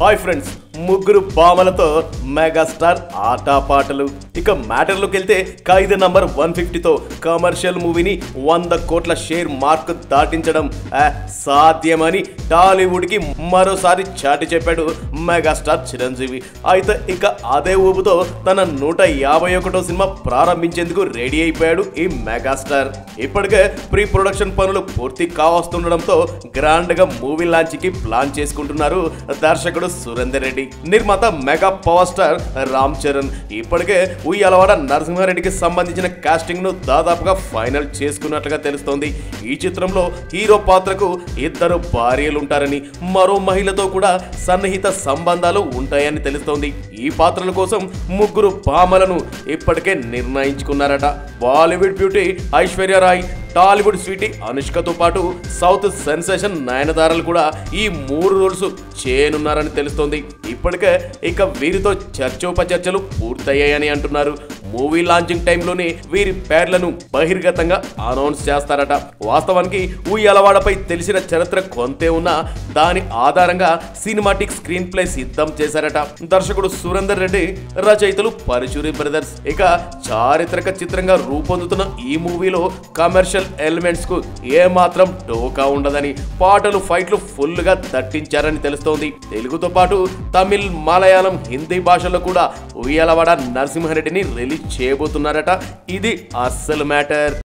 hi friends ముగ్గురు బామలతో megastar ఆటపాటలు ఇక మ్యాటర్లోకి వెళ్తే ఖైదు నంబర్ వన్ ఫిఫ్టీతో కమర్షియల్ మూవీని వంద కోట్ల షేర్ మార్క్ దాటించడం ఆ, సాధ్యమని టాలీవుడ్కి మరోసారి చాటి చెప్పాడు మెగాస్టార్ చిరంజీవి అయితే ఇక అదే ఊపుతో తన నూట యాభై ఒకటో సినిమా ప్రారంభించేందుకు రెడీ అయిపోయాడు ఈ మెగాస్టార్ ఇప్పటికే ప్రీ ప్రొడక్షన్ పనులు పూర్తి కావస్తుండడంతో గ్రాండ్ గా మూవీ లాంచ్ కి ప్లాన్ చేసుకుంటున్నారు దర్శకుడు సురేందర్ రెడ్డి నిర్మాత mega power star Ram Charan ఇప్పటికే ఉయ్యాలవాడ నరసింహారెడ్డికి సంబంధించిన కాస్టింగ్ ను దాదాపుగా ఫైనల్ చేసుకున్నట్లుగా తెలుస్తోంది ఈ చిత్రంలో హీరో పాత్రకు ఇద్దరు భార్యలు ఉంటారని మరో మహిళతో కూడా సన్నిహిత సంబంధాలు ఉంటాయని తెలుస్తోంది ఈ పాత్రల కోసం ముగ్గురు భామలను ఇప్పటికే నిర్ణయించుకున్నారట Bollywood beauty Aishwarya Rai Tollywood sweety అనుష్కతో పాటు సౌత్ సెన్సేషన్ నయనతారలు కూడా ఈ మూడు రోల్స్ చేయనున్నారని తెలుస్తోంది ఇప్పటికే ఇక వీరితో చర్చోపచర్చలు పూర్తయ్యాయని అంటున్నారు మూవీ లాంచింగ్ టైంలోనే వీరి పేర్లను బహిర్గతంగా అనౌన్స్ చేస్తారట వాస్తవానికి ఉయ్యలవాడపై తెలిసిన చరిత్ర కొంతే ఉన్నా దాని ఆధారంగా సినిమాటిక్ స్క్రీన్ ప్లే సిద్ధం చేశారట దర్శకుడు సురేందర్ రెడ్డి రచయితలు పరచూరి బ్రదర్స్ ఇక చారిత్రక చిత్రంగా రూపొందుతున్న ఈ మూవీలో కమర్షియల్ ఎలిమెంట్స్ కు ఏ మాత్రం డోకా ఉండదని పాటలు ఫైట్లు ఫుల్ గా దట్టించారని తెలుస్తోంది తెలుగుతో పాటు తమిళ్ మలయాళం హిందీ భాషల్లో కూడా ఉయ్యలవాడ నరసింహారెడ్డిని రిలీజ్ చేయబోతున్నారట ఇది అస్సలు మ్యాటర్